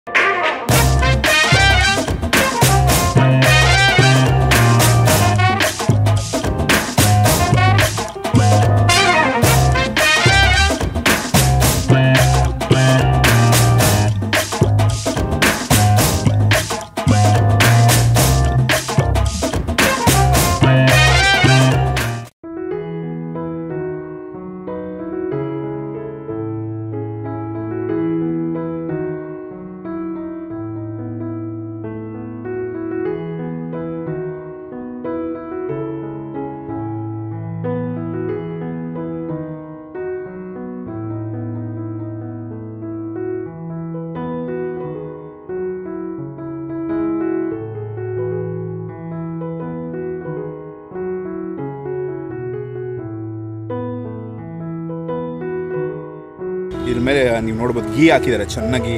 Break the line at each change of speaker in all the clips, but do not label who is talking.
ಇದ್ರ ಮೇಲೆ ನೀವು ನೋಡ್ಬೋದು ಗೀ ಹಾಕಿದ್ದಾರೆ ಚೆನ್ನಾಗಿ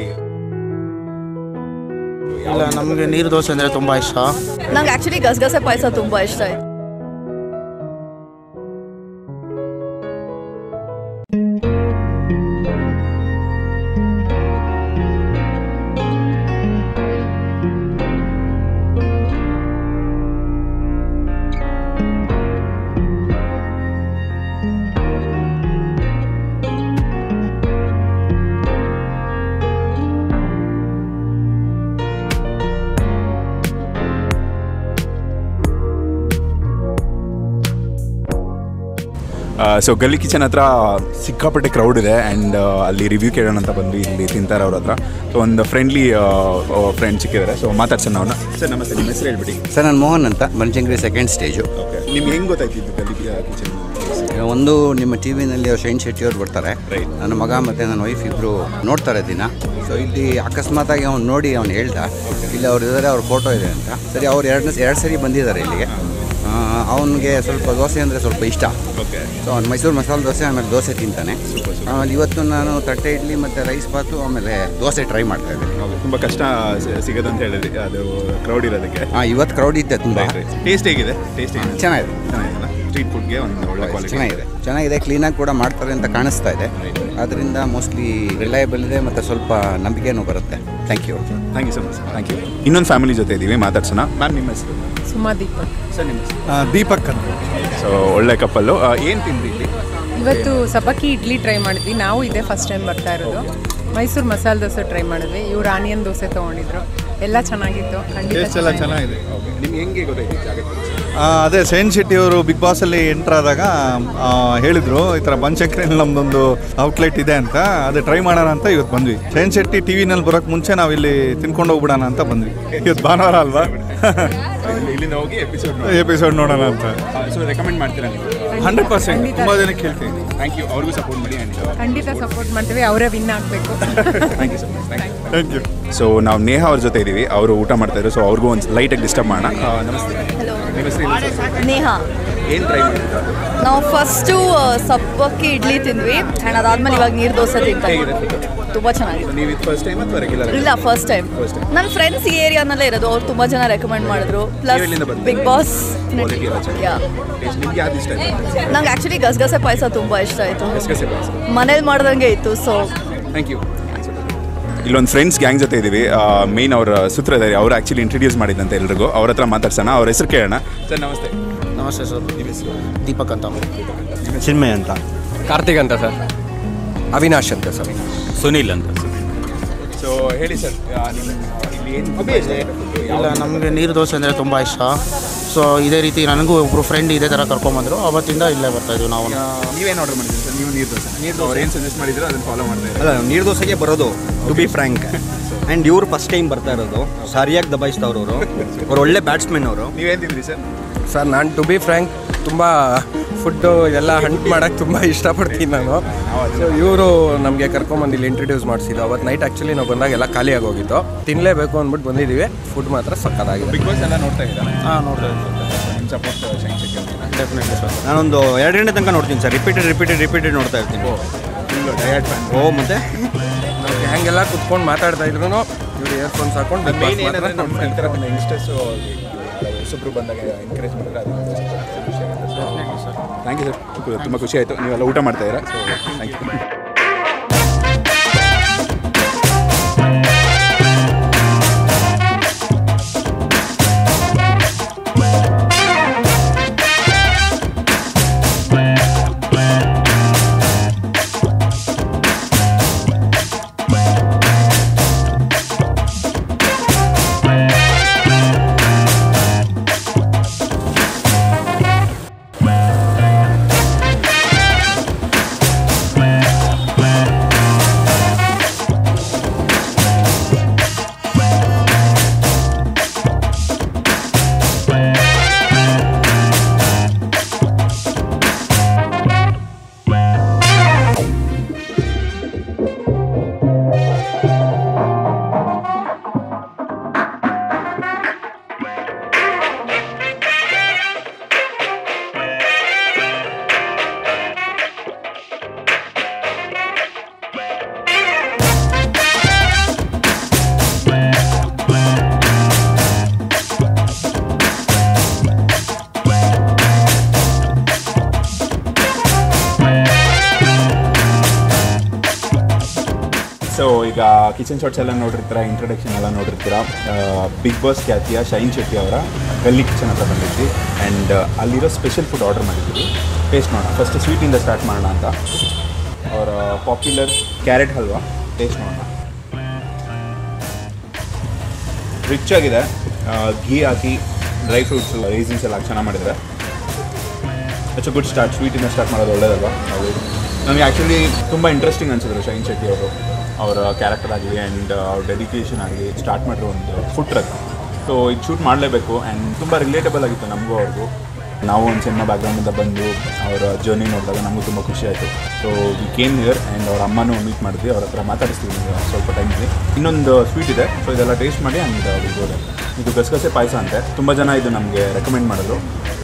ಇಲ್ಲ ನಮಗೆ ನೀರು ದೋಸೆ ಅಂದರೆ ತುಂಬ ಇಷ್ಟ
ನಂಗೆ ಆ್ಯಕ್ಚುಲಿ ಗಸಗಸೆ ಪಾಯಸ ತುಂಬ ಇಷ್ಟ ಆಯ್ತು
ಸೊ ಗಲ್ಲಿ ಕಿಚನ್ ಹತ್ರ ಸಿಕ್ಕಾಪಟ್ಟೆ ಕ್ರೌಡ್ ಇದೆ ಆ್ಯಂಡ್ ಅಲ್ಲಿ ರಿವ್ಯೂ ಕೇಳೋಣ ಅಂತ ಬಂದ್ವಿ ಇಲ್ಲಿ ತಿಂತಾರೆ ಅವ್ರ ಹತ್ರ ಸೊ ಒಂದು ಫ್ರೆಂಡ್ಲಿ ಫ್ರೆಂಡ್ ಸಿಕ್ಕಿದ್ದಾರೆ ಸೊ ಮಾತಾಡ್ಸೋಣ ಅವ್ರನ್ನ ಸರ್ ನಮಸ್ತೆ ನಿಮ್ಮ ಹೆಸರು ಹೇಳ್ಬಿಡಿ
ಸರ್ ನಾನು ಮೋಹನ್ ಅಂತ ಬನಶಂಕರಿ ಸೆಕೆಂಡ್ ಸ್ಟೇಜು
ಓಕೆ ನಿಮ್ಗೆ ಹೆಂಗೆ ಗೊತ್ತಾಯ್ತಿದ್ದು ಗಲ್ಲಿ ಕಿಚನ್
ಒಂದು ನಿಮ್ಮ ಟಿ ವಿನಲ್ಲಿ ಶೈನ್ ಶೆಟ್ಟಿ ಅವ್ರು ಬರ್ತಾರೆ
Right.
ನನ್ನ ಮಗ ಮತ್ತು ನನ್ನ ವೈಫ್ ಇಬ್ಬರು ನೋಡ್ತಾರೆ ದಿನ ಸೊ ಇಲ್ಲಿ ಅಕಸ್ಮಾತಾಗಿ ಅವ್ನು ನೋಡಿ ಅವ್ನು ಹೇಳ್ದ ಇಲ್ಲಿ ಅವ್ರು ಇದ್ದಾರೆ ಅವ್ರ ಫೋಟೋ ಇದೆ ಅಂತ ಸರಿ ಅವ್ರು ಎರಡು ಎರಡು ಸರಿ ಬಂದಿದ್ದಾರೆ ಇಲ್ಲಿಗೆ ಅವನಿಗೆ ಸ್ವಲ್ಪ ದೋಸೆ ಅಂದರೆ ಸ್ವಲ್ಪ ಇಷ್ಟ
ಓಕೆ
ಸೊ ಅವ್ನು ಮೈಸೂರು ಮಸಾಲೆ ದೋಸೆ ಆಮೇಲೆ ದೋಸೆ ತಿಂತಾನೆ ಆಮೇಲೆ ಇವತ್ತು ನಾನು ತಟ್ಟೆ ಇಡ್ಲಿ ಮತ್ತು ರೈಸ್ ಬಾತು ಆಮೇಲೆ ದೋಸೆ ಟ್ರೈ ಮಾಡ್ತಾ ಇದ್ದೀನಿ
ತುಂಬ ಕಷ್ಟ ಸಿ- ಸಿಗೋದು ಅಂತ ಹೇಳಿದ್ರಿ ಅದು ಕ್ರೌಡ್ ಇರೋದಕ್ಕೆ
ಹಾಂ ಇವತ್ತು ಕ್ರೌಡ್ ಇದ್ದೆ ತುಂಬ
ಟೇಸ್ಟ್ ಹೇಗಿದೆ ಟೇಸ್ಟ್ ಹೇಗಿದೆ
ಚೆನ್ನಾಗಿದೆ
ಚೆನ್ನಾಗಿಲ್ಲ ಸ್ಟ್ರೀಟ್ ಫುಡ್ಗೆ ಒಂದು ಒಳ್ಳೆ ಕ್ವಾಲಿಟಿ
ಚೆನ್ನಾಗಿದೆ ಚೆನ್ನಾಗಿದೆ ಕ್ಲೀನಾಗಿ ಕೂಡ ಮಾಡ್ತಾರೆ ಅಂತ ಕಾಣಿಸ್ತಾ ಇದೆ ಅದರಿಂದ ಮೋಸ್ಟ್ಲಿ ರಿಲಯಬಲ್ ಇದೆ ಮತ್ತು ಸ್ವಲ್ಪ ನಂಬಿಕೆನೂ ಬರುತ್ತೆ thank you
thank you so much thank you ಇನ್ನೊಂದು ಫ್ಯಾಮಿಲಿ ಜೊತೆ ಇದ್ದೀವಿ ಮಾತಾಡ್ಸೋಣ ಮ್ಯಾಮ್ ನಿಮ್ಮ ಹೆಸರು
ಸುಮಾದೀಪ
ಸರ್ ನಿಮ್ಮ ಹೆಸರು
ದೀಪಕ್ ಅಂತ
ಸೊ ಒಳ್ಳೆ ಕಪ್ಪಲ್ಲು ಏನು ತಿಂದ್ರಿ ಇಲ್ಲಿ
ಇವತ್ತು ಸಬ್ಬಕ್ಕಿ ಇಡ್ಲಿ ಟ್ರೈ ಮಾಡಿದ್ವಿ ನಾವು ಇದೇ ಫಸ್ಟ್ ಟೈಮ್ ಬರ್ತಾ ಇರೋದು ಮೈಸೂರು ಮಸಾಲೆ ದೋಸೆ ಟ್ರೈ ಮಾಡಿದ್ವಿ ಇವ್ರು ಆನಿಯನ್ ದೋಸೆ ತೊಗೊಂಡಿದ್ರು ಎಲ್ಲ ಚೆನ್ನಾಗಿತ್ತು ಖಂಡಿತ
ಟೇಸ್ಟ್ ಎಲ್ಲ
ಚೆನ್ನಾಗಿದೆ.
ಚೆನ್ನಾಗಿದೆ
ನಿಮ್ಗೆ ಹೆಂಗೆ ಗೊತ್ತಾಯ್ತು ಈ ಜಾಗಕ್ಕೆ
ಆ, ಅದೇ ಸೈನ್ ಶೆಟ್ಟಿ ಅವರು ಬಿಗ್ ಬಾಸಲ್ಲಿ ಎಂಟ್ರ್ ಆದಾಗ ಆ, ಹೇಳಿದ್ರು ಈ ಥರ ಬನಶಂಕರಿನಲ್ಲಿ ನಮ್ಮದೊಂದು ಔಟ್ಲೆಟ್ ಇದೆ ಅಂತ ಅದೇ ಟ್ರೈ ಮಾಡೋಣ ಅಂತ ಇವತ್ತು ಬಂದ್ವಿ ಸೈನ್ ಶೆಟ್ಟಿ ಟಿ ವಿನಲ್ಲಿ ಬರೋಕ್ಕೆ ಮುಂಚೆ ನಾವು ಇಲ್ಲಿ ತಿನ್ಕೊಂಡು ಹೋಗ್ಬಿಡೋಣ ಅಂತ ಬಂದ್ವಿ ಇವತ್ತು ಭಾನುವಾರ ಅಲ್ವಾ
ಇಲ್ಲಿಂದ ಹೋಗಿ ಎಪಿಸೋಡ್
ಎಪಿಸೋಡ್ ನೋಡೋಣ ಅಂತ
ಸೊ ರೆಕಮೆಂಡ್ ಮಾಡ್ತೀರಾ ನೀವು
ಹಂಡ್ರೆಡ್ ಪರ್ಸೆಂಟ್ ತುಂಬ ಜನಕ್ಕೆ ಹೇಳ್ತೀನಿ
ಥ್ಯಾಂಕ್ ಯು ಅವ್ರಿಗೂ ಸಪೋರ್ಟ್ ಮಾಡಿ ಆ್ಯಂಡ್
ಖಂಡಿತ ಸಪೋರ್ಟ್ ಮಾಡ್ತೀವಿ ಅವರೇ ವಿನ್ ಆಗಬೇಕು
thank you so much thank you
thank you
so ನಾವು ನೇಹ ಅವ್ರ ಜೊತೆ ಇದ್ದೀವಿ ಅವರು ಊಟ ಮಾಡ್ತಾ ಇದ್ರು ಸೊ ಅವ್ರಿಗೂ ಒಂದು ಲೈಟಾಗಿ ಡಿಸ್ಟರ್ಬ್ ಮಾಡೋಣ ಆ, ನಮಸ್ತೆ
ಹಲೋ
ನಿಮ್ಮ ಹೆಸರು
ನೇಹ
ಏನು ಟ್ರೈ ಮಾಡಿದ್ರು
ನಾವು ಫಸ್ಟು ಸಬ್ಬಕ್ಕಿ ಇಡ್ಲಿ ತಿಂದ್ವಿ ಆ್ಯಂಡ್ ಅದಾದ್ಮೇಲೆ ಇವಾಗ ನೀರು ದೋಸೆ ತಿಂತಾ
ಹೇಗಿದೆ
ತುಂಬ ಚೆನ್ನಾಗಿದೆ
ನೀವು ಇದು ಫಸ್ಟ್ ಟೈಮ್ ಅಥವಾ ರೆಗ್ಯುಲರ್
ಇಲ್ಲ ಫಸ್ಟ್ ಟೈಮ್
First time.
ನನ್ನ ಫ್ರೆಂಡ್ಸ್ ಈ ಏರಿಯಾನಲ್ಲೇ ಇರೋದು ಅವ್ರು ತುಂಬ ಜನ ರೆಕಮೆಂಡ್ ಮಾಡಿದ್ರು ಪ್ಲಸ್
ಎಲ್ಲಿಂದ ಬಂದ್ರಿ?
ಬಿಗ್ ಬಾಸ್
Quality ಎಲ್ಲ ಚೆನ್ನಾಗಿದೆ.
ಯಾ
ನಿಮ್ಗೆ ಯಾವ್ದು ಇಷ್ಟ ಆಯ್ತು
ನಂಗೆ ಆ್ಯಕ್ಚುಲಿ ಗಸಗಸೆ ಪಾಯಸ ತುಂಬ ಇಷ್ಟ ಆಯಿತು
ಗಸಗಸೆ ಪಾಯಸ
ಮನೇಲಿ ಮಾಡ್ದಂಗೆ ಇತ್ತು ಸೊ
ಥ್ಯಾಂಕ್ ಯು ಇಲ್ಲೊಂದು ಫ್ರೆಂಡ್ಸ್ ಗ್ಯಾಂಗ್ ಜೊತೆ ಇದ್ದೀವಿ ಮೇನ್ ಅವರ ಸೂತ್ರಧಾರಿ ಅವರು ಆ್ಯಕ್ಚುಲಿ ಇಂಟ್ರಡ್ಯೂಸ್ ಮಾಡಿದಂತೆ ಎಲ್ರಿಗೂ ಅವ್ರ ಹತ್ರ ಮಾತಾಡ್ಸೋಣ ಅವ್ರ ಹೆಸರು ಕೇಳೋಣ ಸರ್ ನಮಸ್ತೆ
ನಮಸ್ತೆ ಸರ್ ದೀಪಕ್ ಅಂತ
ಚಿನ್ಮಯ್ ಅಂತ
ಕಾರ್ತಿಕ್ ಅಂತ ಸರ್ ಅವಿನಾಶ್ ಅಂತ ಸರ್ ಸುನಿಲ್ ಅಂತ
ಸೊ ಹೇಳಿ ಸರ್ ಇಲ್ಲಿ ಏನು
ಇಲ್ಲ ನಮಗೆ ನೀರು ದೋಸೆ ಅಂದರೆ ತುಂಬ ಇಷ್ಟ ಸೊ ಇದೇ ರೀತಿ ನನಗೂ ಒಬ್ಬರು ಫ್ರೆಂಡ್ ಇದೇ ಥರ ಕರ್ಕೊಂಬಂದರು ಅವತ್ತಿಂದ ಇಲ್ಲೇ ಬರ್ತಾ ಇದ್ವಿ ನಾವು
ನೀವೇನು ಆರ್ಡರ್ ಮಾಡಿದ್ರಿ ಸರ್ ನೀವು ನೀರು ದೋಸೆ ನೀರು ದೋಸೆ ಅವ್ರು ಏನು ಸಜೆಸ್ಟ್ ಮಾಡಿದ್ರು ಅದನ್ನು ಫಾಲೋ ಮಾಡ್ತಾ ಇದ್ದಾರೆ
ಅಲ್ಲ ನೀರು ದೋಸೆಗೆ ಬರೋದು ಟು ಬಿ ಫ್ರ್ಯಾಂಕ್ ಆ್ಯಂಡ್ ಇವ್ರು ಫಸ್ಟ್ ಟೈಮ್ ಬರ್ತಾ ಇರೋದು ಸರಿಯಾಗಿ ದಬಾಯಿಸ್ತಾವ್ರು ಅವರು ಅವ್ರು ಒಳ್ಳೆ ಬ್ಯಾಟ್ಸ್ಮನ್ ಅವರು
ನೀವೇನು ತಿಂದ್ರಿ ಸರ್
ಸರ್ ನಾನು ಟು ಬಿ ಫ್ರ್ಯಾಂಕ್ ತುಂಬ ಫುಡ್ಡು ಇದೆಲ್ಲ ಹಂಟ್ ಮಾಡೋಕ್ಕೆ ತುಂಬ ಇಷ್ಟಪಡ್ತೀನಿ ನಾನು ಸೊ ಇವರು ನಮಗೆ ಕರ್ಕೊಂಬಂದು ಇಲ್ಲಿ ಇಂಟ್ರಡ್ಯೂಸ್ ಮಾಡಿಸಿದ್ದು ಅವತ್ತು ನೈಟ್ ಆ್ಯಕ್ಚುಲಿ ನಾವು ಬಂದಾಗ ಎಲ್ಲ ಖಾಲಿ ಆಗೋಗಿತ್ತು ತಿನ್ನಲೇಬೇಕು ಅಂದ್ಬಿಟ್ಟು ಬಂದಿದ್ದೀವಿ ಫುಡ್ ಮಾತ್ರ ಸಕ್ಕತ್ತಾಗಿದೆ
ಬಿಗ್ ಬಾಸ್ ಎಲ್ಲ ನೋಡ್ತಾ ಇದ್ದೀರಾ
ಹಾಂ ನೋಡ್ರಿ
ನಿಮ್ಮ ಸಪೋರ್ಟ್ ಶೈನ್ ಶೆಟ್ಟಿ ಅವ್ರಿಗೆ
ಡೆಫಿನೆಟ್ಲಿ ಸರ್
ನಾನೊಂದು ಎರಡು ಗಂಟೆ ತನಕ ನೋಡ್ತೀನಿ ಸರ್ ರಿಪೀಟೆಡ್ ರಿಪೀಟೆಡ್ ರಿಪೀಟೆಡ್ ನೋಡ್ತಾ ಇರ್ತೀನಿ
ಫುಲ್ ಡಯಟ್ ಫ್ಯಾನ್
ಓ ಮತ್ತೆ
ನಾವು ಹ್ಯಾಂಗೆಲ್ಲ ಕುತ್ಕೊಂಡು ಮಾತಾಡ್ತಾ ಇದ್ರು ಇವ್ರು ಇಯರ್ಫೋನ್ಸ್ ಹಾಕೊಂಡು Big Boss
ಮೇನ್
ಮಾತ್ರ
ಏನಂದ್ರೆ ನಮ್ಮ ಈ ಥರ ಒಂದು ಯಂಗ್ಸ್ಟರ್ಸು ಹೊಸಬ್ರು ಬಂದಾಗ ಎನ್ಕರೇಜ್ ಮಾಡಿದ್ರೆ ಅದು ಖುಷಿ ಆಗುತ್ತೆ ಸರ್ ಥ್ಯಾಂಕ್ ಯು ಸರ್ ತುಂಬ ಖುಷಿ ಆಯಿತು ನೀವೆಲ್ಲ ಊಟ ಮಾಡ್ತಾ ಇದ್ದೀರಾ ಸೊ ಥ್ಯಾಂಕ್ ಯು ಈಗ ಕಿಚನ್ ಶಾಟ್ಸ್ ಎಲ್ಲ ನೋಡಿರ್ತೀರ ಇಂಟ್ರೊಡಕ್ಷನ್ ಎಲ್ಲ ನೋಡಿರ್ತೀರ ಬಿಗ್ ಬಾಸ್ ಖ್ಯಾತಿಯ ಶೈನ್ ಶೆಟ್ಟಿ ಅವರ ಗಲ್ಲಿ ಕಿಚನ್ ಹತ್ರ ಬಂದಿದ್ವಿ ಆ್ಯಂಡ್ ಅಲ್ಲಿರೋ ಸ್ಪೆಷಲ್ ಫುಡ್ ಆರ್ಡರ್ ಮಾಡಿದ್ವಿ ಟೇಸ್ಟ್ ಮಾಡೋಣ ಫಸ್ಟ್ ಸ್ವೀಟಿಂದ ಸ್ಟಾರ್ಟ್ ಮಾಡೋಣ ಅಂತ ಅವರ ಪಾಪ್ಯುಲರ್ ಕ್ಯಾರೆಟ್ ಹಲ್ವಾ ಟೇಸ್ಟ್ ಮಾಡೋಣ ರಿಚ್ ಆಗಿದೆ ಘೀ ಹಾಕಿ ಡ್ರೈ ಫ್ರೂಟ್ಸು ರೈಸಿನ್ಸ್ ಎಲ್ಲ ಚೆನ್ನಾಗಿ ಮಾಡಿದ್ದಾರೆ ಇಟ್ಸ್ ಅ ಗುಡ್ ಸ್ಟಾರ್ಟ್ ಸ್ವೀಟಿಂದ ಸ್ಟಾರ್ಟ್ ಮಾಡೋದು ಒಳ್ಳೇದಲ್ವಾ ಅದು ನನಗೆ ಆ್ಯಕ್ಚುಲಿ ತುಂಬ ಇಂಟ್ರೆಸ್ಟಿಂಗ್ ಅನಿಸಿದ್ರು ಶೈನ್ ಶೆಟ್ಟಿ ಅವರು ಅವರ ಕ್ಯಾರೆಕ್ಟರ್ ಆಗಲಿ ಆ್ಯಂಡ್ ಅವ್ರ ಡೆಡಿಕೇಶನ್ ಆಗಲಿ ಸ್ಟಾರ್ಟ್ ಮಾಡಿರೋ ಒಂದು ಫುಡ್ ಟ್ರಕ್ ಸೊ ಇದು ಶೂಟ್ ಮಾಡಲೇಬೇಕು ಆ್ಯಂಡ್ ತುಂಬ ರಿಲೇಟಬಲ್ ಆಗಿತ್ತು ನಮಗೂ ಅವ್ರಿಗೂ ನಾವು ಒಂದು ಸಿನಿಮಾ ಬ್ಯಾಕ್ಗ್ರೌಂಡಿಂದ ಬಂದು ಅವರ ಜರ್ನಿ ನೋಡಿದಾಗ ನಮಗೂ ತುಂಬ ಖುಷಿ ಆಯಿತು so we came here and ಅವ್ರ ಅಮ್ಮನೂ ಮೀಟ್ ಮಾಡಿದ್ವಿ ಅವ್ರ ಹತ್ರ ಮಾತಾಡಿಸ್ತೀವಿ ನೀವು ಸ್ವಲ್ಪ ಟೈಮಲ್ಲಿ ಇನ್ನೊಂದು ಸ್ವೀಟ್ ಇದೆ ಸೊ ಇದೆಲ್ಲ ಟೇಸ್ಟ್ ಮಾಡಿ ಆ್ಯಂಡ್ ವಿಲ್ಗೋದೆ ಇದು ಗಸಗಸೆ ಪಾಯಸ ಅಂತೆ ತುಂಬ ಜನ ಇದು ನಮಗೆ ರೆಕಮೆಂಡ್ ಮಾಡಿದ್ರು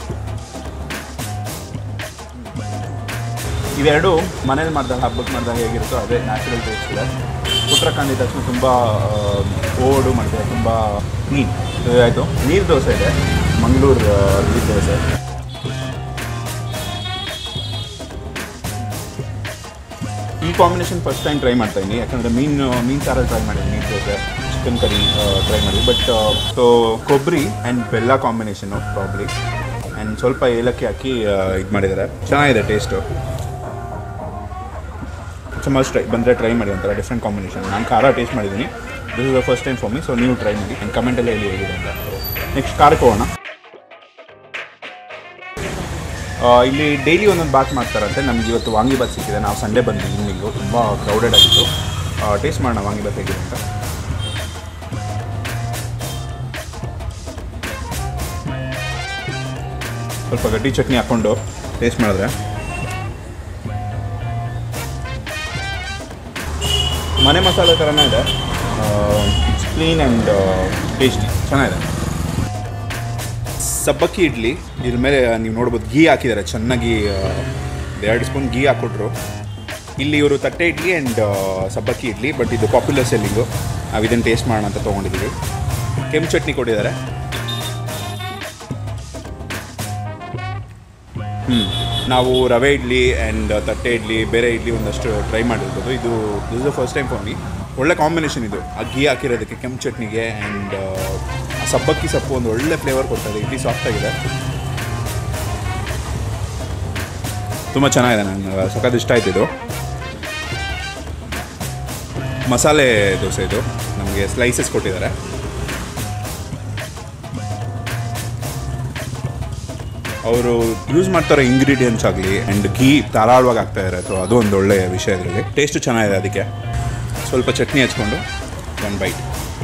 ಇವೆರಡು ಮನೇಲಿ ಮಾಡಿದಾಗ ಹಬ್ಬಕ್ಕೆ ಮಾಡಿದಾಗ ಹೇಗಿರುತ್ತೋ ಅದೇ ನ್ಯಾಚುರಲ್ ಟೇಸ್ಟ್ ಇದೆ ಪುಟ್ರ ಕಂಡಿದ ತಕ್ಷಣ ತುಂಬ ಓಡು ಮತ್ತು ತುಂಬ ನೀರು ಆಯಿತು ನೀರು ದೋಸೆ ಇದೆ ಮಂಗಳೂರು ನೀರು ದೋಸೆ ಈ ಕಾಂಬಿನೇಷನ್ ಫಸ್ಟ್ ಟೈಮ್ ಟ್ರೈ ಮಾಡ್ತಾ ಇದ್ದೀನಿ ಯಾಕಂದರೆ ಮೀನು ಮೀನು ಸಾರಲ್ಲಿ ಟ್ರೈ ಮಾಡಿದ್ದೀನಿ ನೀರು ದೋಸೆ ಚಿಕನ್ ಕರಿ ಟ್ರೈ ಮಾಡಿ ಬಟ್ ಸೊ ಕೊಬ್ಬರಿ ಆ್ಯಂಡ್ ಬೆಲ್ಲ ಕಾಂಬಿನೇಷನು ಪ್ರಾಬ್ಲಿ ಆ್ಯಂಡ್ ಸ್ವಲ್ಪ ಏಲಕ್ಕಿ ಹಾಕಿ ಇದು ಮಾಡಿದ್ದಾರೆ ಚೆನ್ನಾಗಿದೆ ಟೇಸ್ಟು ಸೊ ಮಸ್ಟ್ ಟ್ರೈ ಬಂದರೆ ಟ್ರೈ ಮಾಡಿ ಒಂಥರ ಡಿಫ್ರೆಂಟ್ ಕಾಂಬಿನೇಷನ್ ನಾನು ಖಾರ ಟೇಸ್ಟ್ ಮಾಡಿದ್ದೀನಿ this is the first time for me so ನೀವು ಟ್ರೈ ಮಾಡಿ ಆ್ಯಂಡ್ ಕಮೆಂಟಲ್ಲಿ ಹೇಳಿ ಹೇಗಿದೆ ಅಂತ ನೆಕ್ಸ್ಟ್ ಖಾರಕ್ಕೆ ಹೋಗೋಣ ಆ, ಇಲ್ಲಿ ಡೈಲಿ ಒಂದೊಂದು ಬಾತ್ ಮಾಡ್ತಾರಂತೆ ನಮ್ಗೆ ಇವತ್ತು ವಾಂಗಿಬಾತ್ ಸಿಕ್ಕಿದೆ ನಾವು ಸಂಡೇ ಬಂದ್ವಿ ಈವ್ನಿಂಗು ತುಂಬ ಕ್ರೌಡೆಡ್ ಆಗಿತ್ತು ಟೇಸ್ಟ್ ಮಾಡೋಣ ವಾಂಗಿಬಾತ್ ಹೇಗಿದೆ ಅಂತ ಸ್ವಲ್ಪ ಗಟ್ಟಿ ಚಟ್ನಿ ಹಾಕ್ಕೊಂಡು ಟೇಸ್ಟ್ ಮಾಡಿದ್ರೆ ಮನೆ ಮಸಾಲೆ ಥರನೇ ಇದೆ ಕ್ಲೀನ್ ಆ್ಯಂಡ್ ಟೇಸ್ಟಿ ಚೆನ್ನಾಗಿದೆ ಸಬ್ಬಕ್ಕಿ ಇಡ್ಲಿ ಇದ್ರ ಮೇಲೆ ನೀವು ನೋಡ್ಬೋದು ಗೀ ಹಾಕಿದ್ದಾರೆ ಚೆನ್ನಾಗಿ ಆ, ಎರಡು ಸ್ಪೂನ್ ಗೀ ಹಾಕ್ಕೊಟ್ರು ಇಲ್ಲಿ ಇವರು ತಟ್ಟೆ ಇಡ್ಲಿ ಆ್ಯಂಡ್ ಸಬ್ಬಕ್ಕಿ ಇಡ್ಲಿ ಬಟ್ ಇದು ಪಾಪ್ಯುಲರ್ ಸೆಲ್ಲಿಂಗು ನಾವು ಇದನ್ನು ಟೇಸ್ಟ್ ಮಾಡೋಣ ಅಂತ ತೊಗೊಂಡಿದ್ದೀವಿ ಕೆಂಪು ಚಟ್ನಿ ಕೊಟ್ಟಿದ್ದಾರೆ ಹ್ಞೂ ನಾವು ರವೆ ಇಡ್ಲಿ ಆ್ಯಂಡ್ ತಟ್ಟೆ ಇಡ್ಲಿ ಬೇರೆ ಇಡ್ಲಿ ಒಂದಷ್ಟು ಟ್ರೈ ಮಾಡಿರ್ಬೋದು ಇದು this the first time for me ಒಳ್ಳೆ ಕಾಂಬಿನೇಷನ್ ಇದು ಆ ಗೀ ಹಾಕಿರೋದಕ್ಕೆ ಕೆಂಪು ಚಟ್ನಿಗೆ ಆ್ಯಂಡ್ ಸಬ್ಬಕ್ಕಿ ಸೊಪ್ಪು ಒಂದು ಒಳ್ಳೆ ಫ್ಲೇವರ್ ಕೊಡ್ತದೆ ಇಡ್ಲಿ ಸಾಫ್ಟ್ ಆಗಿದೆ ತುಂಬ ಚೆನ್ನಾಗಿದೆ ನಂಗೆ ಸಖತ್ ಇಷ್ಟ ಆಯ್ತು ಇದು ಮಸಾಲೆ ದೋಸೆ ಇದು ನಮಗೆ ಸ್ಲೈಸಸ್ ಕೊಟ್ಟಿದ್ದಾರೆ ಅವರು ಯೂಸ್ ಮಾಡ್ತಾರೋ ಇಂಗ್ರೀಡಿಯೆಂಟ್ಸ್ ಆಗಲಿ ಆ್ಯಂಡ್ ಘೀ ಧಾರಾಳವಾಗಿ ಆಗ್ತಾ ಇದ್ದಾರೆ ಸೊ ಅದು ಒಂದು ಒಳ್ಳೆಯ ವಿಷಯ ಇದರಲ್ಲಿ ಟೇಸ್ಟು ಚೆನ್ನಾಗಿದೆ ಅದಕ್ಕೆ ಸ್ವಲ್ಪ ಚಟ್ನಿ ಹಚ್ಕೊಂಡು ಒನ್ ಬೈಟ್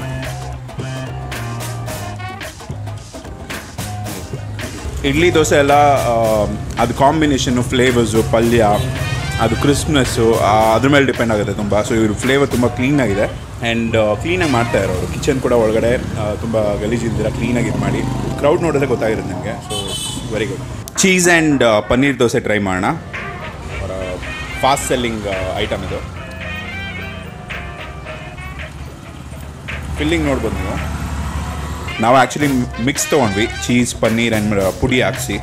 ಇಡ್ಲಿ ದೋಸೆ ಎಲ್ಲ ಆ, ಅದು ಕಾಂಬಿನೇಷನ್ನು ಫ್ಲೇವರ್ಸು ಪಲ್ಯ ಅದು ಕ್ರಿಸ್ಪ್ನೆಸ್ಸು ಅದ್ರ ಮೇಲೆ ಡಿಪೆಂಡ್ ಆಗುತ್ತೆ ತುಂಬ ಸೊ ಇವ್ರ ಫ್ಲೇವರ್ ತುಂಬ ಕ್ಲೀನಾಗಿದೆ ಆ್ಯಂಡ್ ಕ್ಲೀನಾಗಿ ಮಾಡ್ತಾ ಇರೋರು ಕಿಚನ್ ಕೂಡ ಒಳಗಡೆ ತುಂಬ ಗಲೀಜಿಲ್ದಿರ ಕ್ಲೀನಾಗಿ ಇದು ಮಾಡಿ ಕ್ರೌಡ್ ನೋಡಿದ್ರೆ ಗೊತ್ತಾಗಿರುತ್ತೆ ನಿಮಗೆ so very good cheese and paneer dosa try ಮಾಡೋಣ ಅವರ ಫಾಸ್ಟ್ ಸೆಲ್ಲಿಂಗ್ ಐಟಮ್ ಇದು ಫಿಲ್ಲಿಂಗ್ ನೋಡ್ಬೋದು ನೀವು ನಾವು ಆ್ಯಕ್ಚುಲಿ ಮಿಕ್ಸ್ ತೊಗೊಂಡ್ವಿ ಚೀಸ್ ಪನ್ನೀರ್ ಆ್ಯಂಡ್ ಪುಡಿ ಹಾಕ್ಸಿ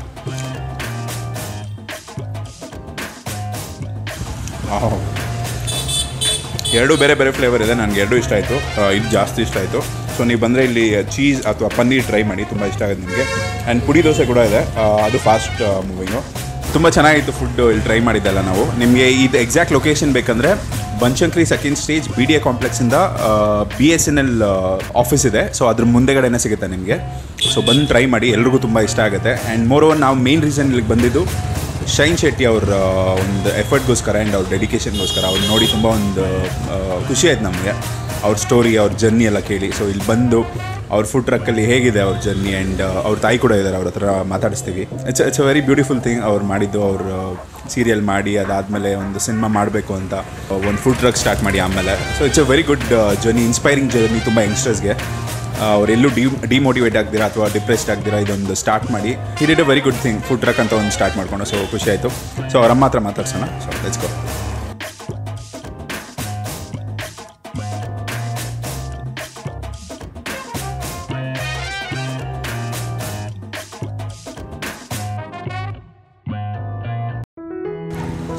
ಆಹ್. ಎರಡು ಬೇರೆ ಬೇರೆ ಫ್ಲೇವರ್ ಇದೆ ನನಗೆ ಎರಡು ಇಷ್ಟ ಆಯಿತು ಇದು ಜಾಸ್ತಿ ಇಷ್ಟ ಆಯಿತು ಸೊ ನೀವು ಬಂದರೆ ಇಲ್ಲಿ ಚೀಸ್ ಅಥವಾ ಪನ್ನೀರ್ ಟ್ರೈ ಮಾಡಿ ತುಂಬ ಇಷ್ಟ ಆಗುತ್ತೆ ನಿಮಗೆ ಆ್ಯಂಡ್ ಪುಡಿ ದೋಸೆ ಕೂಡ ಇದೆ ಆ, ಅದು ಫಾಸ್ಟ್ ಮೂವಿಂಗು ತುಂಬ ಚೆನ್ನಾಗಿತ್ತು ಫುಡ್ ಇಲ್ಲಿ ಟ್ರೈ ಮಾಡಿದ್ದೆಲ್ಲ ನಾವು ನಿಮಗೆ ಇದು ಎಕ್ಸಾಕ್ಟ್ ಲೊಕೇಶನ್ ಬೇಕಂದರೆ Banashankari second stage B D A ಕಾಂಪ್ಲೆಕ್ಸಿಂದ B S N L office ಇದೆ ಸೊ ಅದ್ರ ಮುಂದೆಗಡೆನೇ ಸಿಗುತ್ತೆ ನಿಮಗೆ ಸೊ ಬಂದು ಟ್ರೈ ಮಾಡಿ ಎಲ್ರಿಗೂ ತುಂಬ ಇಷ್ಟ ಆಗುತ್ತೆ ಆ್ಯಂಡ್ ಮೋರ್ ಓವರ್ ನಾವು ಮೇನ್ ರೀಸನ್ ಇಲ್ಲಿಗೆ ಬಂದಿದ್ದು ಶೈನ್ ಶೆಟ್ಟಿ ಅವ್ರ ಒಂದು ಎಫರ್ಟ್ಗೋಸ್ಕರ ಆ್ಯಂಡ್ ಅವ್ರ ಡೆಡಿಕೇಶನ್ಗೋಸ್ಕರ ಅವ್ರು ನೋಡಿ ತುಂಬ ಒಂದು ಆ, ಖುಷಿ ಆಯ್ತು ನಮಗೆ ಅವ್ರ ಸ್ಟೋರಿ ಅವ್ರ ಜರ್ನಿ ಎಲ್ಲ ಕೇಳಿ ಸೊ ಇಲ್ಲಿ ಬಂದು ಅವ್ರ ಫುಡ್ ಟ್ರಕ್ಕಲ್ಲಿ ಹೇಗಿದೆ ಅವ್ರ ಜರ್ನಿ ಆ್ಯಂಡ್ ಅವ್ರ ತಾಯಿ ಕೂಡ ಇದ್ದಾರೆ ಅವ್ರ ಹತ್ರ ಮಾತಾಡಿಸ್ತೀವಿ it's it's a very beautiful thing ಅವ್ರು ಮಾಡಿದ್ದು ಅವ್ರು ಸೀರಿಯಲ್ ಮಾಡಿ ಅದಾದಮೇಲೆ ಒಂದು ಸಿನಿಮಾ ಮಾಡಬೇಕು ಅಂತ ಒಂದು ಫುಡ್ ಟ್ರಕ್ ಸ್ಟಾರ್ಟ್ ಮಾಡಿ ಆಮೇಲೆ so it's a very good journey inspiring journey ತುಂಬ ಯಂಗ್ಸ್ಟರ್ಸ್ಗೆ ಅವರೆಲ್ಲೂ ಡಿ ಡಿಮೋಟಿವೇಟ್ ಆಗ್ದಿರಾ ಅಥವಾ ಡಿಪ್ರೆಸ್ಡ್ ಆಗ್ದಿರಾ ಇದೊಂದು ಸ್ಟಾರ್ಟ್ ಮಾಡಿ ಈ did a very good thing food truck ಅಂತ ಒಂದು ಸ್ಟಾರ್ಟ್ ಮಾಡ್ಕೊಂಡು ಸೊ ಖುಷಿ ಆಯಿತು ಸೊ ಅವ್ರ ಅಮ್ಮ ಹತ್ರ ಮಾತಾಡ್ಸೋಣ so let's go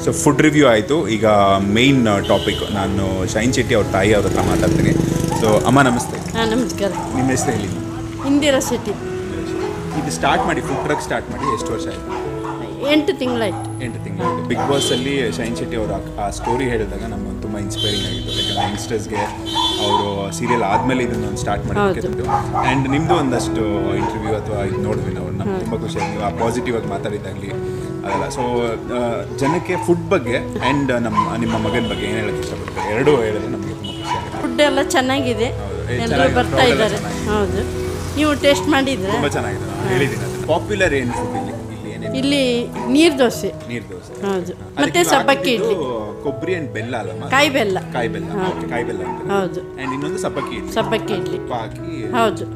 so food review ಆಯಿತು ಈಗ ಮೇಯ್ನ್ ಟಾಪಿಕ್ ನಾನು ಶೈನ್ ಶೆಟ್ಟಿ ಅವ್ರ ತಾಯಿ ಅವ್ರ ಹತ್ರ ಮಾತಾಡ್ತೀನಿ ಸೊ ಅಮ್ಮ ನಮಸ್ತೆ
ಹಾಂ ನಮಸ್ಕಾರ
ನಿಮ್ಮ ಹೆಸರು ಹೇಳಿ
ಇಂದಿರಾ ಶೆಟ್ಟಿ
ಇದು ಸ್ಟಾರ್ಟ್ ಮಾಡಿ ಫುಡ್ ಟ್ರಕ್ ಸ್ಟಾರ್ಟ್ ಮಾಡಿ ಎಷ್ಟು ವರ್ಷ ಆಯಿತು
ಎಂಟು ತಿಂಗಳಾಯ್ತು
ಎಂಟು ತಿಂಗಳು ಬಿಗ್ ಬಾಸಲ್ಲಿ ಶೈನ್ ಶೆಟ್ಟಿ ಅವರು ಆ ಸ್ಟೋರಿ ಹೇಳಿದಾಗ ನಮ್ಗೆ ತುಂಬ ಇನ್ಸ್ಪೈರಿಂಗ್ ಆಗಿತ್ತು ಯಾಕಂದರೆ ಯಂಗ್ಸ್ಟರ್ಸ್ಗೆ ಅವರು ಸೀರಿಯಲ್ ಆದಮೇಲೆ ಇದನ್ನೊಂದು ಸ್ಟಾರ್ಟ್ ಮಾಡಿದ್ದು ಆ್ಯಂಡ್ ನಿಮ್ಮದು ಒಂದಷ್ಟು ಇಂಟರ್ವ್ಯೂ ಅಥವಾ ಇದು ನೋಡಿದ್ವಿ ನಾವು ನಮ್ಗೆ ತುಂಬ ಖುಷಿ ಆಯ್ತು ನೀವು ಆ ಪಾಸಿಟಿವ್ ಆಗಿ ಮಾತಾಡಿದಾಗಲಿ ಅದೆಲ್ಲ ಸೊ ಜನಕ್ಕೆ ಫುಡ್ ಬಗ್ಗೆ ಆ್ಯಂಡ್ ನಮ್ಮ ನಿಮ್ಮ ಮಗನ ಬಗ್ಗೆ ಏನು ಹೇಳಕ್ಕೆ ಇಷ್ಟಪಡ್ತಾರೆ ಎರಡೂ ಹೇಳಿದ್ರೆ ನಮಗೆ ತುಂಬ ಖುಷಿ ಆಗುತ್ತೆ
ಫುಡ್ ಎಲ್ಲ ಚೆನ್ನಾಗಿದೆ
ಹೌದು. ಏ,
ಎಲ್ಲರೂ
ಚೆನ್ನಾಗಿದೆ.
ಬರ್ತಾ
crowd ಎಲ್ಲ
ಇದ್ದಾರೆ
ಚೆನ್ನಾಗಿದೆ.
ಹೌದು ನೀವು ಟೇಸ್ಟ್ ಮಾಡಿದ್ರೆ
ತುಂಬ ಚೆನ್ನಾಗಿದೆ ನಾನು ಹೇಳಿದ್ದೀನಿ ಅದನ್ನು ಪಾಪ್ಯುಲರ್ ಏನು ಫುಡ್ ಇಲ್ಲಿ ಇಲ್ಲಿ ಏನೇನು
ಇಲ್ಲಿ ನೀರು ದೋಸೆ
ನೀರು ದೋಸೆ
ಹೌದು
ಅದಕ್ಕೆ
ಮತ್ತೆ
ನೀವು
ಸಬ್ಬಕ್ಕಿ ಇಡ್ಲಿ
ಹಾಕಿದ್ದು ಕೊಬ್ಬರಿ ಅಂಡ್ ಬೆಲ್ಲ ಅಲ್ಲ
ಕಾಯಿ ಬೆಲ್ಲ
ಕಾಯಿ ಬೆಲ್ಲ ಓಕೆ ಕಾಯಿ ಬೆಲ್ಲ ಅಂತ
ಹೌದು
ಅಂಡ್ ಇನ್ನೊಂದು ಸಬ್ಬಕ್ಕಿ ಇಡ್ಲಿ
ಸಬ್ಬಕ್ಕಿ ಇಡ್ಲಿ
ತುಪ್ಪ ಹಾಕಿ
ಹೌದು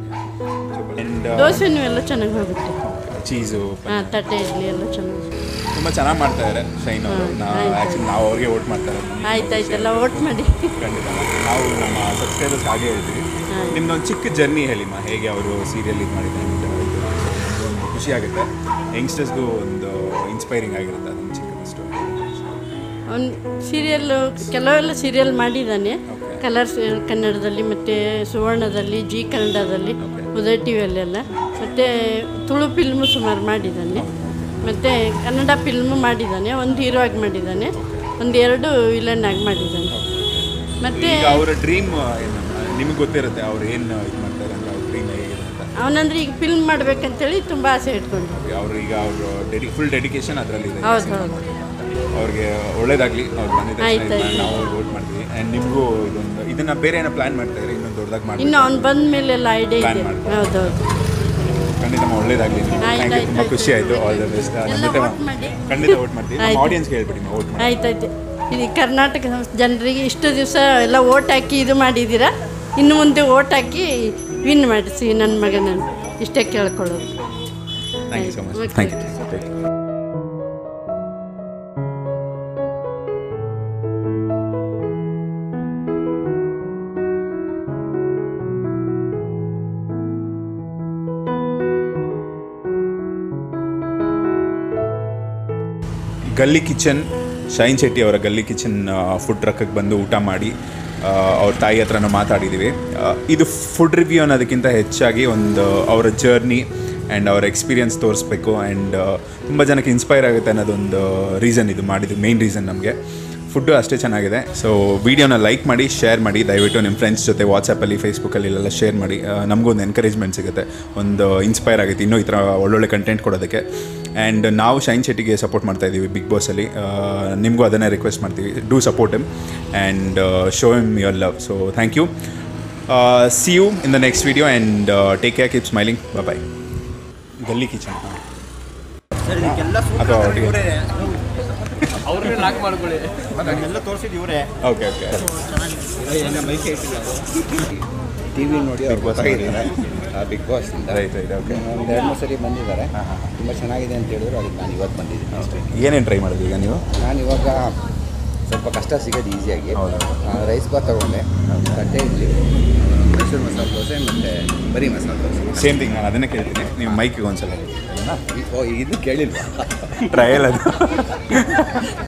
ಅಂಡ್
ದೋಸೆನೂ ಎಲ್ಲ ಚೆನ್ನಾಗಿ ಹೋಗುತ್ತೆ
ಚೀಸು
ಹಾಂ ತಟ್ಟೆ ಇಡ್ಲಿ ಎಲ್ಲ ಚೆನ್ನಾಗಿ
ತುಂಬ ಚೆನ್ನಾಗಿ ಮಾಡ್ತಾ ಇದ್ದಾರೆ ಶೈನ್ ಅವರು ನಾವು ಆ್ಯಕ್ಚುಲಿ ನಾವು ಅವ್ರಿಗೆ ಓಟ್ ಮಾಡ್ತಾ ಇರೋದು
ಆಯ್ತು ಆಯ್ತೆಲ್ಲ ಓಟ್ ಮಾಡಿ
ಖಂಡಿತ ನಾವು ನಮ್ಮ ಸಬ್ಸ್ಕ್ರೈಬರ್ಸ್ ಹಾಗೆ ಹೇಳ್ತೀವಿ ನಿಮ್ದೊಂದು ಚಿಕ್ಕ ಜರ್ನಿ ಹೇಳಿಮ್ಮ ಹೇಗೆ ಅವರು ಸೀರಿಯಲ್ ಇದು ಮಾಡಿದ್ದಾರೆ ಅಂತ ಇದು ಒಂದು ಖುಷಿ ಆಗುತ್ತೆ ಯಂಗ್ಸ್ಟರ್ಸ್ಗೂ ಒಂದು ಇನ್ಸ್ಪೈರಿಂಗ್ ಆಗಿರುತ್ತೆ ಅದೊಂದು ಚಿಕ್ಕ ಸ್ಟೋರಿ
ಅವ್ನು ಸೀರಿಯಲ್ಲು ಕೆಲವೆಲ್ಲ ಸೀರಿಯಲ್ ಮಾಡಿದ್ದಾನೆ ಕಲರ್ಸ್ ಕನ್ನಡದಲ್ಲಿ ಮತ್ತು ಸುವರ್ಣದಲ್ಲಿ ಜಿ ಕನ್ನಡದಲ್ಲಿ ಉದಯ ಟಿ ವಿಯಲ್ಲೆಲ್ಲ ಮತ್ತು ತುಳು ಫಿಲ್ಮು ಸುಮಾರು ಮಾಡಿದ್ದಾನೆ ಮತ್ತು ಕನ್ನಡ ಫಿಲ್ಮು ಮಾಡಿದ್ದಾನೆ ಒಂದು ಹೀರೋ ಆಗಿ ಮಾಡಿದ್ದಾನೆ ಒಂದು ಎರಡು ವಿಲನ್ ಆಗಿ ಮಾಡಿದ್ದಾನೆ ಮತ್ತು
ಈಗ ಅವರ ಡ್ರೀಮ್ ಏನು ನಿಮಗೆ ಗೊತ್ತಿರುತ್ತೆ ಅವ್ರು ಏನು ಇದು ಮಾಡ್ತಾರೆ ಅಂತ ಅವ್ರ ಡ್ರೀಮ್ ಹೇಗಿದೆ ಅಂತ
ಅವನಂದ್ರೆ ಈಗ ಫಿಲ್ಮ್ ಮಾಡ್ಬೇಕಂತೇಳಿ ತುಂಬ ಆಸೆ ಇಟ್ಕೊಂಡು
ಅವರು ಈಗ ಅವರು ಡೆಡಿ ಫುಲ್ ಡೆಡಿಕೇಶನ್ ಅದರಲ್ಲಿ ಇದೆ
ಹೌದು ಹೌದು
ಅವ್ರಿಗೆ ಒಳ್ಳೇದಾಗಲಿ ಅವ್ರು ಬಂದಿದ್ದ
ಆಯ್ತು,
ತಕ್ಷಣ
ಆಯ್ತು.
ನಾವು ವೋಟ್ ಮಾಡ್ತೀವಿ ಆ್ಯಂಡ್ ನಿಮಗೂ ಇದೊಂದು ಇದನ್ನ ಬೇರೆ ಏನೋ ಪ್ಲಾನ್ ಮಾಡ್ತಾ ಇದ್ರೆ ಇನ್ನೊಂದು ದೊಡ್ಡದಾಗಿ ಮಾಡಿ
ಇನ್ನು ಅವ್ನು ಬಂದ ಮೇಲೆಲ್ಲ ಐಡಿಯಾ
Plan
ಇದೆ
ಮಾಡ್ತಾರೆ.
ಹೌದು ಹೌದು
ಖಂಡಿತ ನಮ್ಮ ಒಳ್ಳೇದಾಗಲಿ
ಆಯ್ತು,
ಥ್ಯಾಂಕ್ ಯು
ಆಯ್ತು,
ತುಂಬ
ಆಯ್ತು.
ಖುಷಿ ಆಯಿತು ಆಲ್ ದ ಬೆಸ್ಟ್ ನಮ್ಮ
ಎಲ್ಲ
ಜೊತೆ
vote ಮಾಡಿ.
ಖಂಡಿತ ವೋಟ್ ಮಾಡ್ತೀವಿ ನಮ್ಮ
ಆಯ್ತು.
ಆಡಿಯನ್ಸ್ಗೆ ಹೇಳ್ಬಿಡಿ ನಾವು ವೋಟ್ ಮಾಡಿ
ಆಯ್ತಾಯ್ತು ಇದು ಕರ್ನಾಟಕ ಜನರಿಗೆ ಇಷ್ಟು ದಿವಸ ಎಲ್ಲ ಓಟ್ ಹಾಕಿ ಇದು ಮಾಡಿದ್ದೀರಾ ಇನ್ನು ಮುಂದೆ ಓಟ್ ಹಾಕಿ ವಿನ್ ಮಾಡಿಸಿ ನನ್ನ ಮಗನನ್ನು ಇಷ್ಟೇ ಕೇಳ್ಕೊಳ್ಳೋದು
thank you so much
Okay.
Thank you Galli kitchen Shine Shetty ಅವರ ಗಲ್ಲಿ ಕಿಚನ್ ಫುಡ್ ಟ್ರಕ್ಕಿಗೆ ಬಂದು ಊಟ ಮಾಡಿ ಆ, ಅವ್ರ ತಾಯಿ ಹತ್ರನೂ ಮಾತಾಡಿದ್ದೀವಿ ಆ, ಇದು ಫುಡ್ ರಿವ್ಯೂ ಅನ್ನೋದಕ್ಕಿಂತ ಹೆಚ್ಚಾಗಿ ಒಂದು ಅವರ ಜರ್ನಿ ಆ್ಯಂಡ್ ಅವರ ಎಕ್ಸ್ಪೀರಿಯನ್ಸ್ ತೋರಿಸ್ಬೇಕು ಆ್ಯಂಡ್ ತುಂಬ ಜನಕ್ಕೆ ಇನ್ಸ್ಪೈರ್ ಆಗುತ್ತೆ ಅನ್ನೋದೊಂದು ರೀಸನ್ ಇದು ಮಾಡಿದ್ದು ಮೇಯ್ನ್ ರೀಸನ್ ನಮಗೆ ಫುಡ್ಡು ಅಷ್ಟೇ ಚೆನ್ನಾಗಿದೆ ಸೊ ವೀಡಿಯೋನ ಲೈಕ್ ಮಾಡಿ ಶೇರ್ ಮಾಡಿ ದಯವಿಟ್ಟು ನಿಮ್ಮ ಫ್ರೆಂಡ್ಸ್ ಜೊತೆ ವಾಟ್ಸಪ್ಪಲ್ಲಿ ಫೇಸ್ಬುಕ್ಕಲ್ಲಿ ಎಲ್ಲ ಶೇರ್ ಮಾಡಿ ಆ, ನಮಗೂ ಒಂದು ಎನ್ಕರೇಜ್ಮೆಂಟ್ ಸಿಗುತ್ತೆ ಒಂದು ಇನ್ಸ್ಪೈರ್ ಆಗುತ್ತೆ ಇನ್ನೂ ಈ ಥರ ಒಳ್ಳೊಳ್ಳೆ ಕಂಟೆಂಟ್ ಕೊಡೋದಕ್ಕೆ ಆ್ಯಂಡ್ ನಾವು ಶೈನ್ ಶೆಟ್ಟಿಗೆ ಸಪೋರ್ಟ್ ಮಾಡ್ತಾ ಇದ್ದೀವಿ ಬಿಗ್ ಬಾಸಲ್ಲಿ ನಿಮಗೂ ಅದನ್ನೇ ರಿಕ್ವೆಸ್ಟ್ ಮಾಡ್ತೀವಿ do support him and show him your love so thank you see you in the next video and take care keep smiling bye Galli kitchen ಅಥವಾ ಒಟ್ಟಿಗೆ
ಎಲ್ಲ ತೋರಿಸಿದ್ದು ಇವರೇ
ಓಕೆ ಓಕೆ
ಟಿ ವಿ ನೋಡಿ ಅವ್ರು ಗೊತ್ತಾಗಿದ್ದಾರೆ big boss
right right okay
ಒಂದು ಎರಡು ಮೂರು ಸರಿ ಬಂದಿದ್ದಾರೆ ತುಂಬ ಚೆನ್ನಾಗಿದೆ ಅಂತ ಹೇಳಿದ್ರು ಅದಕ್ಕೆ ನಾನು ಇವತ್ತು ಬಂದಿದ್ದೀನಿ ಅಷ್ಟೇ
ಏನೇನು ಟ್ರೈ ಮಾಡಿದ್ವಿ ಈಗ ನೀವು
ನಾನು ಇವಾಗ ಸ್ವಲ್ಪ ಕಷ್ಟ ಸಿಗೋದು ಈಸಿಯಾಗಿ
ಹೌದಾ?
ರೈಸ್ ಬಾತ್ ತಗೊಂಡೆ ತಟ್ಟೆ ಇಡ್ಲಿ ಮೈಸೂರು ಮಸಾಲೆ ದೋಸೆ ಮತ್ತು ಬರೀ ಮಸಾಲೆ ದೋಸೆ
ಸೇಮ್ ಥಿಂಗ್ ನಾನು ಅದನ್ನೇ ಕೇಳ್ತೀನಿ ನೀವು ಮೈಕಿಗೆ ಒಂದ್ಸಲ
ಈ- ಓ ಇದು ಕೇಳಿಲ್ವಾ
ಟ್ರಯಲ್ ಅದು